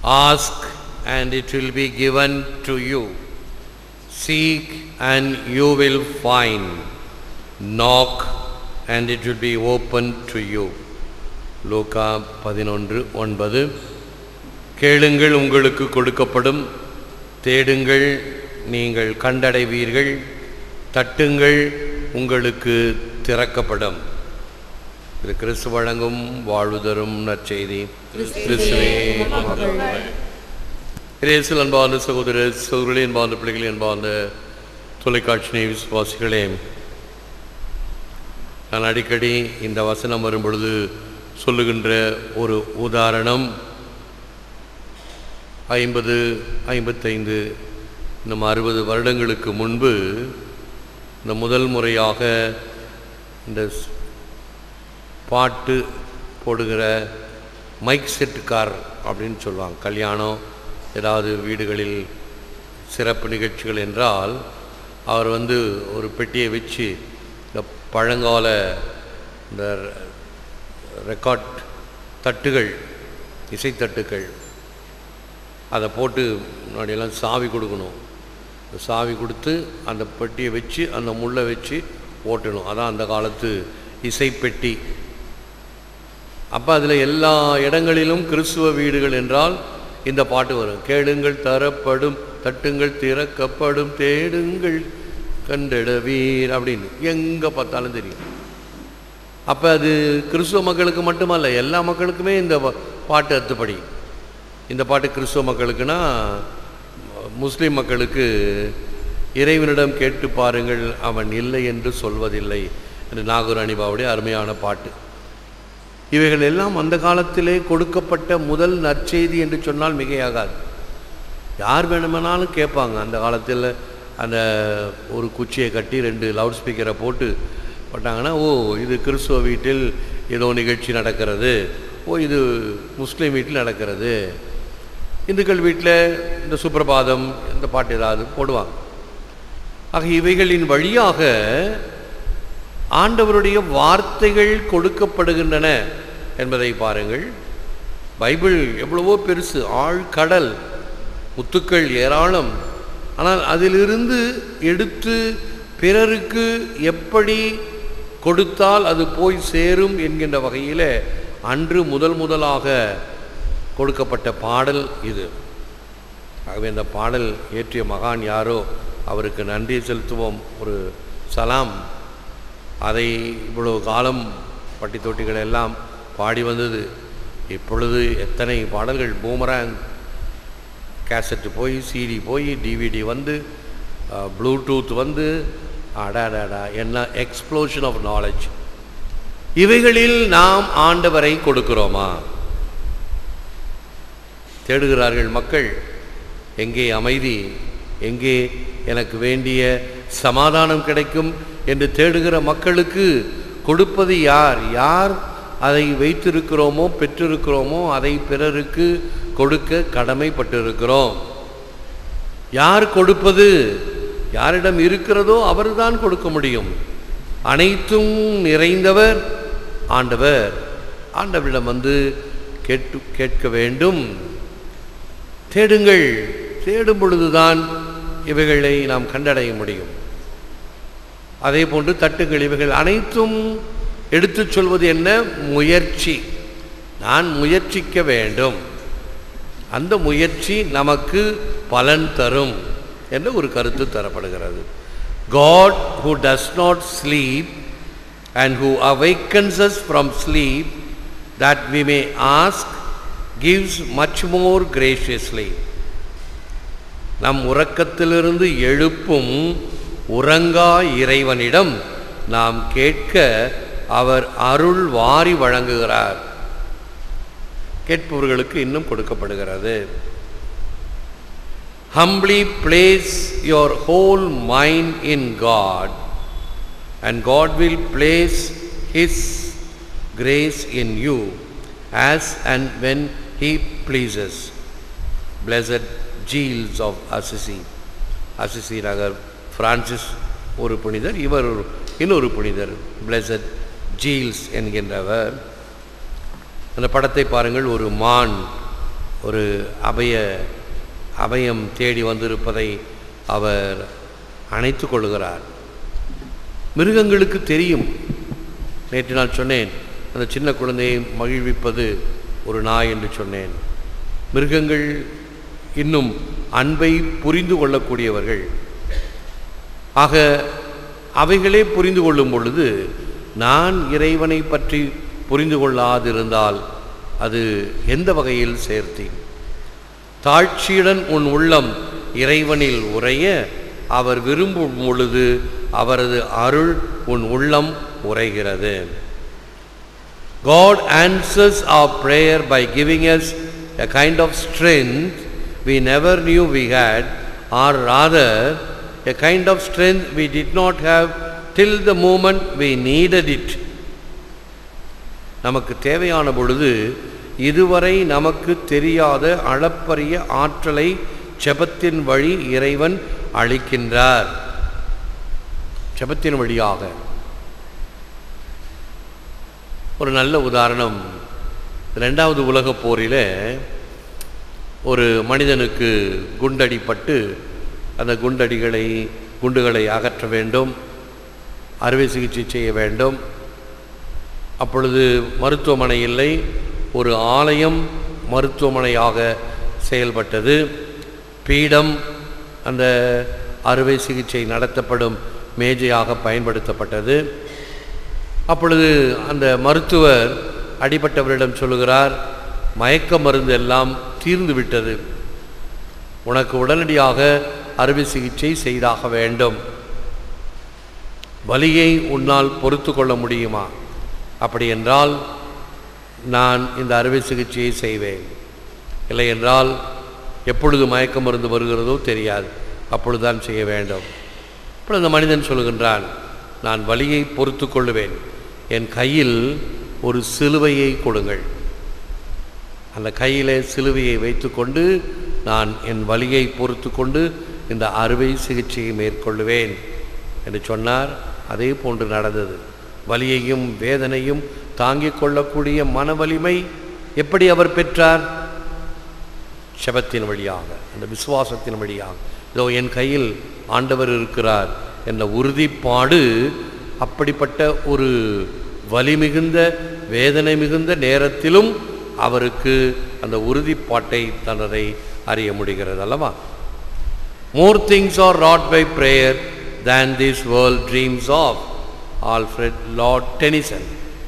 Ask and it will be given to you. Seek and you will find. Knock and it will be opened to you. லூக்கா பதினொன்று ஒன்பது கேளுங்கள் உங்களுக்கு கொடுக்கப்படும் தேடுங்கள் நீங்கள் கண்டடைவீர்கள் தட்டுங்கள் உங்களுக்கு திறக்கப்படும் இது கிறிஸ்து வழங்கும் வாழ்வு தரும் நற்செய்தி கிறிஸ்துவே மகள் இயேசு அன்பார்ந்த சகோதர சகோதரி அன்பார்ந்த பிள்ளைகளே அன்பார்ந்த தொலைக்காட்சி விசுவாசிகளே நான் அடிக்கடி இந்த வசனம் வரும் பொழுது சொல்லுகின்ற ஒரு உதாரணம் ஐம்பது ஐம்பத்தைந்து இன்னும் அறுபது வருடங்களுக்கு முன்பு இந்த முதல் முறையாக இந்த ஸ்- பாட்டு போடுகிற மைக் செட் கார் அப்படின்னு சொல்லுவாங்க கல்யாணம் ஏதாவது வீடுகளில் சிறப்பு நிகழ்ச்சிகள் என்றால் அவர் வந்து ஒரு பெட்டியை வச்சு இந்த பழங்கால இந்த ரெக்கார்ட் தட்டுகள் இசைத்தட்டுகள் அதை போட்டு முன்னாடியெல்லாம் சாவி கொடுக்கணும் இந்த சாவி கொடுத்து அந்த பெட்டியை வச்சு அந்த முள்ளை வச்சு ஓட்டணும் அதான் அந்த காலத்து இசைப்பெட்டி அப்போ அதில் எல்லா இடங்களிலும் கிறிஸ்துவ வீடுகள் என்றால் இந்த பாட்டு வரும் கேளுங்கள் தரப்படும் தட்டுங்கள் திறக்கப்படும் தேடுங்கள் கண்டெடவீர் அப்படின்னு எங்கே பார்த்தாலும் தெரியும் அப்போ அது கிறிஸ்துவ மக்களுக்கு மட்டுமல்ல எல்லா மக்களுக்குமே இந்த பா- பாட்டு அத்துப்படி இந்த பாட்டு கிறிஸ்துவ மக்களுக்குன்னா முஸ்லீம் மக்களுக்கு இறைவனிடம் கேட்டு பாருங்கள் அவன் இல்லை என்று சொல்வதில்லை என்று நாகூர் அனிபாவுடைய அருமையான பாட்டு இவைகள் எல்லாம் அந்த காலத்திலே கொடுக்கப்பட்ட முதல் நற்செய்தி என்று சொன்னால் மிகையாகாது யார் வேணுமானாலும் கேட்பாங்க அந்த காலத்தில் அந்த ஒரு குச்சியை கட்டி ரெண்டு லவுட் ஸ்பீக்கரை போட்டு போட்டாங்கன்னா ஓ இது கிறிஸ்துவ வீட்டில் ஏதோ நிகழ்ச்சி நடக்கிறது ஓ இது முஸ்லீம் வீட்டில் நடக்கிறது இந்துக்கள் வீட்டில் இந்த சுப்பிரபாதம் இந்த பாட்டு ஏதாவது போடுவாங்க ஆக இவைகளின் வழியாக ஆண்டவருடைய வார்த்தைகள் கொடுக்கப்படுகின்றன என்பதை பாருங்கள் பைபிள் எவ்வளவோ பெருசு ஆழ்கடல் முத்துக்கள் ஏராளம் ஆனால் அதிலிருந்து எடுத்து பிறருக்கு எப்படி கொடுத்தால் அது போய் சேரும் என்கின்ற வகையில் அன்று முதல் முதலாக கொடுக்கப்பட்ட பாடல் இது ஆகவே இந்த பாடல் இயற்றிய மகான் யாரோ அவருக்கு நன்றி செலுத்துவோம் ஒரு சலாம் அதை இவ்வளவு காலம் பட்டி தொட்டிகள் எல்லாம் பாடி வந்தது இப்பொழுது எத்தனை பாடல்கள் பூமராங் கேசட்டு போய் சிடி போய் டிவிடி வந்து ப்ளூடூத் வந்து அடாடாடா என்ன எக்ஸ்ப்ளோஷன் ஆஃப் நாலேஜ் இவைகளில் நாம் ஆண்டவரை கொடுக்கிறோமா தேடுகிறார்கள் மக்கள் எங்கே அமைதி எங்கே எனக்கு வேண்டிய சமாதானம் கிடைக்கும் என்று தேடுகிற மக்களுக்கு கொடுப்பது யார் யார் அதை வைத்திருக்கிறோமோ பெற்றிருக்கிறோமோ அதை பிறருக்கு கொடுக்க கடமைப்பட்டிருக்கிறோம் யார் கொடுப்பது யாரிடம் இருக்கிறதோ அவர்தான் கொடுக்க முடியும் அனைத்தும் நிறைந்தவர் ஆண்டவர் ஆண்டவரிடம் வந்து கேட்டு கேட்க வேண்டும் தேடுங்கள் தேடும் பொழுதுதான் இவைகளை நாம் கண்டடைய முடியும் அதே போன்று தட்டுங்கள் இவைகள் அனைத்தும் எடுத்துச் சொல்வது என்ன முயற்சி நான் முயற்சிக்க வேண்டும் அந்த முயற்சி நமக்கு பலன் தரும் என்ற ஒரு கருத்து தரப்படுகிறது God who does not sleep and who awakens us from sleep that we may ask gives much more graciously நம் உறக்கத்திலிருந்து எழுப்பும் உறங்கா இறைவனிடம் நாம் கேட்க அவர் அருள் வாரி வழங்குகிறார் கேட்பவர்களுக்கு இன்னும் கொடுக்கப்படுகிறது humbly place your whole mind in God and God will place his grace in you as and when he pleases blessed Giles of Assisi Assisi நகர் பிரான்சிஸ் ஒரு புனிதர் இவர் ஒரு- இன்னொரு புனிதர் பிளஸட் ஜீல்ஸ் என்கின்றவர் அந்த படத்தை பாருங்கள் ஒரு மான் ஒரு அபய அபயம் தேடி வந்திருப்பதை அவர் அணைத்து கொள்கிறார் மிருகங்களுக்கு தெரியும் நேற்று நான் சொன்னேன் அந்த சின்ன குழந்தையை மகிழ்விப்பது ஒரு நாய் என்று சொன்னேன் மிருகங்கள் இன்னும் அன்பை புரிந்து கொள்ளக்கூடியவர்கள் ஆக அவைகளே புரிந்து கொள்ளும் பொழுது நான் இறைவனை பற்றி புரிந்து கொள்ளாதிருந்தால் அது எந்த வகையில் சேர்த்தி தாழ்ச்சியுடன் உன் உள்ளம் இறைவனில் உரைய அவர் விரும்பும் பொழுது அவரது அருள் உன் உள்ளம் உரைகிறது God answers our prayer by giving us a kind of strength we never knew we had, or rather, a kind of strength we did not have till the moment we needed it. நமக்கு தேவையான பொழுது இதுவரை நமக்கு தெரியாத அளப்பரிய ஆற்றலை ஜெபத்தின் வழி இறைவன் அளிக்கின்றார் ஜெபத்தின் வழியாக ஒரு நல்ல உதாரணம் ரெண்டாவது உலகப் போரில் ஒரு மனிதனுக்கு குண்டடிப்பட்டு அந்த குண்டடிகளை குண்டுகளை அகற்ற வேண்டும் அறுவை சிகிச்சை செய்ய வேண்டும் அப்பொழுது மருத்துவமனை இல்லை ஒரு ஆலயம் மருத்துவமனையாக செயல்பட்டது பீடம் அந்த அறுவை சிகிச்சை நடத்தப்படும் மேஜையாக பயன்படுத்தப்பட்டது அப்பொழுது அந்த மருத்துவர் அடிபட்டவரிடம் சொல்லுகிறார் மயக்க மருந்து எல்லாம் தீர்ந்து விட்டது உனக்கு உடனடியாக அறுவை சிகிச்சை செய்தாக வேண்டும் வலியை உன்னால் பொறுத்து கொள்ள முடியுமா அப்படி என்றால் நான் இந்த அறுவை சிகிச்சையை செய்வேன் இல்லை என்றால் எப்பொழுது மயக்க மருந்து வருகிறதோ தெரியாது அப்பொழுதுதான் செய்ய வேண்டும் அப்பொழுது அந்த மனிதன் சொல்லுகின்றான் நான் வலியை பொறுத்து கொள்ளுவேன் என் கையில் ஒரு சிலுவையை கொடுங்கள் அந்த கையிலே சிலுவையை வைத்துக்கொண்டு நான் என் வலியை பொறுத்து கொண்டு இந்த அறுவை சிகிச்சையை மேற்கொள்ளுவேன் என்று சொன்னார் அதே போன்று நடந்தது வலியையும் வேதனையும் தாங்கிக் கொள்ளக்கூடிய மன வலிமை எப்படி அவர் பெற்றார் செபத்தின் வழியாக அந்த விசுவாசத்தின் வழியாக இதோ என் கையில் ஆண்டவர் இருக்கிறார் என்ற உறுதிப்பாடு அப்படிப்பட்ட ஒரு வலி மிகுந்த வேதனை மிகுந்த நேரத்திலும் அவருக்கு அந்த உறுதிப்பாட்டை தன்னதை அறிய முடிகிறது அல்லவா more things are wrought by prayer than this world dreams of Alfred Lord Tennyson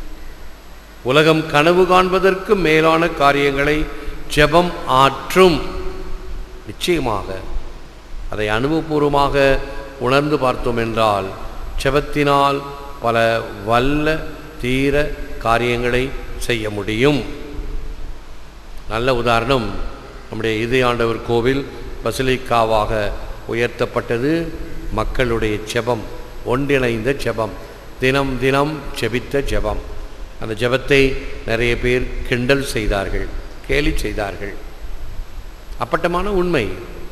உலகம் கனவு காண்பதற்கு மேலான காரியங்களை ஜெபம் ஆற்றும் நிச்சயமாக அதை அனுபவபூர்வமாக உணர்ந்து பார்த்தோம் என்றால் ஜெபத்தினால் பல வல்ல தீர காரியங்களை செய்ய முடியும் நல்ல உதாரணம் நம்முடைய இதயாண்டவர் கோவில் பசிலிக்காவாக உயர்த்தப்பட்டது மக்களுடைய ஜெபம் ஒன்றிணைந்த ஜெபம் தினம் தினம் ஜெபித்த ஜெபம் அந்த ஜெபத்தை நிறைய பேர் கிண்டல் செய்தார்கள் கேலி செய்தார்கள் அப்பட்டமான உண்மை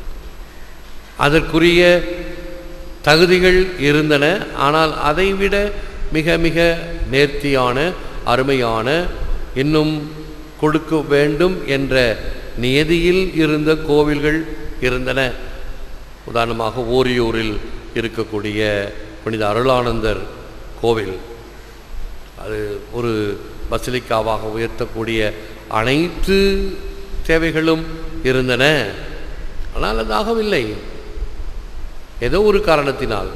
அதற்குரிய தகுதிகள் இருந்தன ஆனால் அதைவிட மிக மிக நேர்த்தியான அருமையான இன்னும் கொடுக்க வேண்டும் என்ற நியதியில் இருந்த கோவில்கள் இருந்தன உதாரணமாக ஓரியூரில் இருக்கக்கூடிய புனித அருளானந்தர் கோவில் அது ஒரு பசிலிக்காவாக உயர்த்தக்கூடிய அனைத்து தேவைகளும் இருந்தன ஆனால் அது ஆகவில்லை ஏதோ ஒரு காரணத்தினால்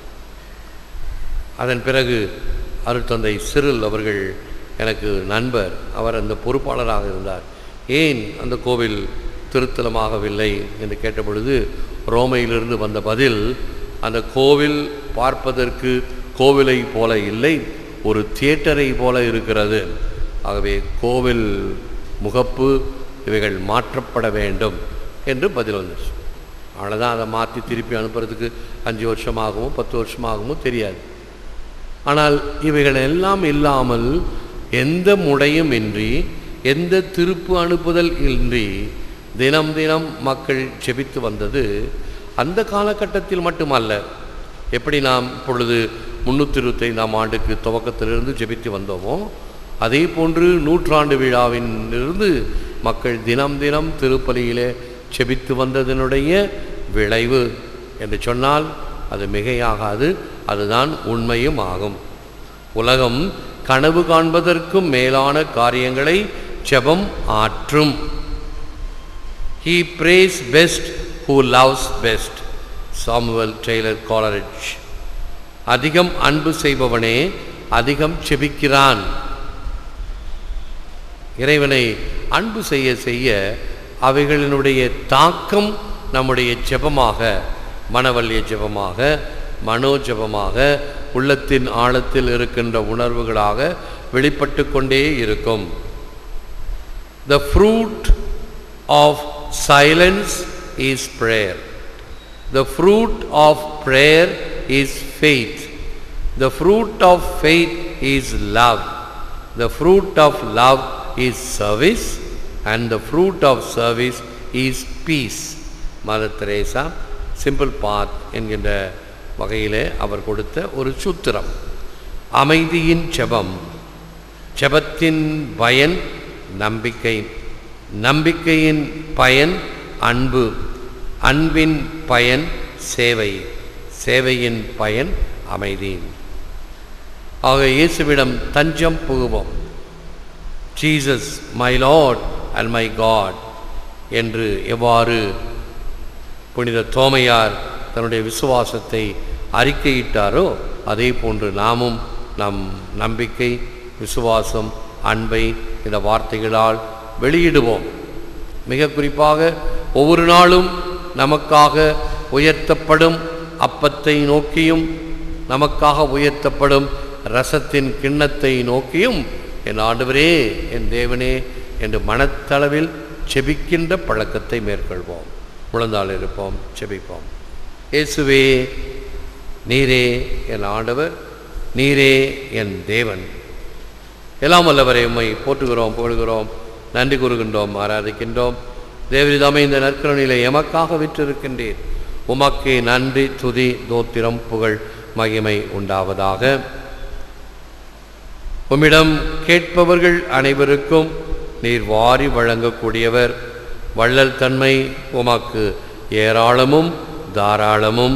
அதன் பிறகு அருட்தந்தை சிறில் அவர்கள் எனக்கு நண்பர் அவர் அந்த பொறுப்பாளராக இருந்தார் ஏன் அந்த கோவில் திருத்தலமாகவில்லை என்று கேட்டபொழுது ரோமையிலிருந்து வந்த பதில் அந்த கோவில் பார்ப்பதற்கு கோவிலை போல இல்லை ஒரு தியேட்டரை போல இருக்கிறது ஆகவே கோவில் முகப்பு இவைகள் மாற்றப்பட வேண்டும் என்று பதில் வந்துச்சு அவ்வளோதான் அதை மாற்றி திருப்பி அனுப்புறதுக்கு அஞ்சு வருஷமாகுமோ பத்து வருஷமாகுமோ தெரியாது ஆனால் இவைகள் எல்லாம் இல்லாமல் எந்த முடையும் இன்றி எந்த திருப்பு அனுப்புதல் இன்றி தினம் தினம் மக்கள் செபித்து வந்தது அந்த காலகட்டத்தில் மட்டுமல்ல எப்படி நாம் இப்பொழுது முன்னூற்றி இருபத்தைந்தாம் ஆண்டுக்கு துவக்கத்திலிருந்து ஜெபித்து வந்தோமோ அதே போன்று நூற்றாண்டு விழாவிலிருந்து மக்கள் தினம் தினம் திருப்பலியிலே செபித்து வந்ததனுடைய விளைவு என்று சொன்னால் அது மிகையாகாது அதுதான் உண்மையும் ஆகும் உலகம் கனவு காண்பதற்கும் மேலான காரியங்களை ஜெபம் ஆற்றும் He prays best who loves best. Samuel Taylor Coleridge அதிகம் அன்பு செய்பவனே அதிகம் செபிக்கிறான் இறைவனை அன்பு செய்ய செய்ய அவைகளினுடைய தாக்கம் நம்முடைய ஜெபமாக மனவல்லிய ஜெபமாக மனோ ஜெபமாக உள்ளத்தின் ஆழத்தில் இருக்கின்ற உணர்வுகளாக வெளிப்பட்டு கொண்டே இருக்கும் The fruit of silence is prayer. The fruit of prayer is faith. The fruit of faith is love. The fruit of love is service. And the fruit of service is peace. Mother Teresa simple path என்கின்ற வகையிலே அவர் கொடுத்த ஒரு சூத்திரம் அமைதியின் ஜெபம் ஜெபத்தின் பயன் நம்பிக்கை நம்பிக்கையின் பயன் அன்பு அன்பின் பயன் சேவை சேவையின் பயன் அமைதி ஆக இயேசுவிடம் தஞ்சம் புகுவோம் Jesus my Lord and my God என்று எவ்வாறு புனித தோமையார் தன்னுடைய விசுவாசத்தை அறிக்கையிட்டாரோ அதே போன்று நாமும் நம் நம்பிக்கை விசுவாசம் அன்பை இந்த வார்த்தைகளால் வெளியிடுவோம் மிக குறிப்பாக ஒவ்வொரு நாளும் நமக்காக உயர்த்தப்படும் அப்பத்தை நோக்கியும் நமக்காக உயர்த்தப்படும் ரசத்தின் கிண்ணத்தை நோக்கியும் என் ஆண்டவரே என் தேவனே என்று மனத்தளவில் செபிக்கின்ற பழக்கத்தை மேற்கொள்வோம் முழந்தாள் இருப்போம் செபிப்போம் இயேசுவே நீரே என் ஆண்டவர் நீரே என் தேவன் எல்லாம் வல்லவரை உம்மை போற்றுகிறோம் புகழ்கிறோம் நன்றி கூறுகின்றோம் ஆராதிக்கின்றோம் தேவரிதாமே இந்த நற்கரணிலே எமக்காக விற்றிருக்கின்றீர் உமக்கே நன்றி துதி தோத்திரம் புகழ் மகிமை உண்டாவதாக உம்மிடம் கேட்பவர்கள் அனைவருக்கும் நீர் வாரி வழங்கக்கூடியவர் வள்ளல் தன்மை உமக்கு ஏராளமும் தாராளமும்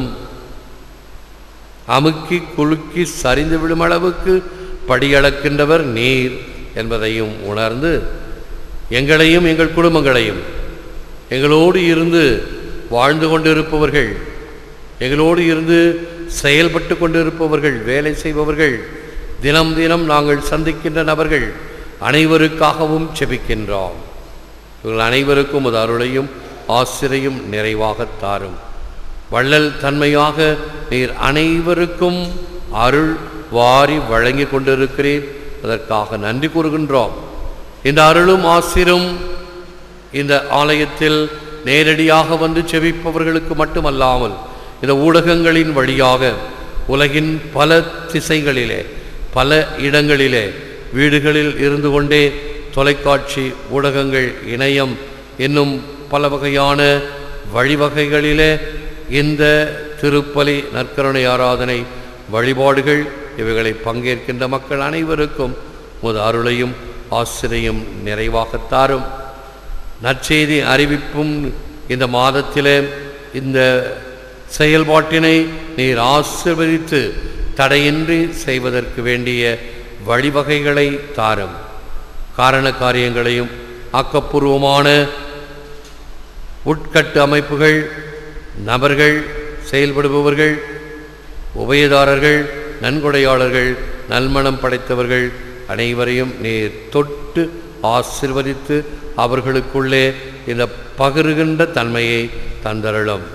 அமுக்கி குலுக்கி சரிந்து விடும் அளவுக்கு படியளக்கின்றவர் நீர் என்பதையும் உணர்ந்து எங்களையும் எங்கள் குடும்பங்களையும் எங்களோடு இருந்து வாழ்ந்து கொண்டிருப்பவர்கள் எங்களோடு இருந்து செயல்பட்டு கொண்டிருப்பவர்கள் வேலை செய்பவர்கள் தினம் தினம் நாங்கள் சந்திக்கின்ற நபர்கள் அனைவருக்காகவும் செபிக்கின்றோம் இவர்கள் அனைவருக்கும் அது அருளையும் ஆசிரியும் நிறைவாக தாரும் வள்ளல் தன்மையாக நீர் அனைவருக்கும் அருள் வாரி வழங்கி கொண்டிருக்கிறீர் அதற்காக நன்றி கூறுகின்றோம் இந்த அருளும் ஆசிரும் இந்த ஆலயத்தில் நேரடியாக வந்து செபிப்பவர்களுக்கு மட்டுமல்லாமல் இந்த ஊடகங்களின் வழியாக உலகின் பல திசைகளிலே பல இடங்களிலே வீடுகளில் இருந்து கொண்டே தொலைக்காட்சி ஊடகங்கள் இணையம் என்னும் பல வகையான வழிவகைகளிலே இந்த திருப்பலி நற்கருணை ஆராதனை வழிபாடுகள் இவைகளை பங்கேற்கின்ற மக்கள் அனைவருக்கும் முது அருளையும் ஆசிரியம் நிறைவாகத் தாரும் நற்செய்தி அறிவிப்பும் இந்த மாதத்திலே இந்த செயல்பாட்டினை நீர் ஆசிர்வதித்து தடையின்றி செய்வதற்கு வேண்டிய வழிவகைகளை தாரும் காரண காரியங்களையும் ஆக்கப்பூர்வமான உட்கட்டு அமைப்புகள் நபர்கள் செயல்படுபவர்கள் உபயதாரர்கள் நன்கொடையாளர்கள் நல்மணம் படைத்தவர்கள் அனைவரையும் நீர் தொட்டு ஆசிர்வதித்து அவர்களுக்குள்ளே இந்த பகிர்கின்ற தன்மையை தந்தருளும்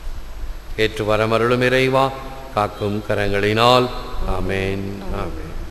ஏற்று வரமருளும் இறைவா காக்கும் கரங்களினால் ஆமென் ஆமென்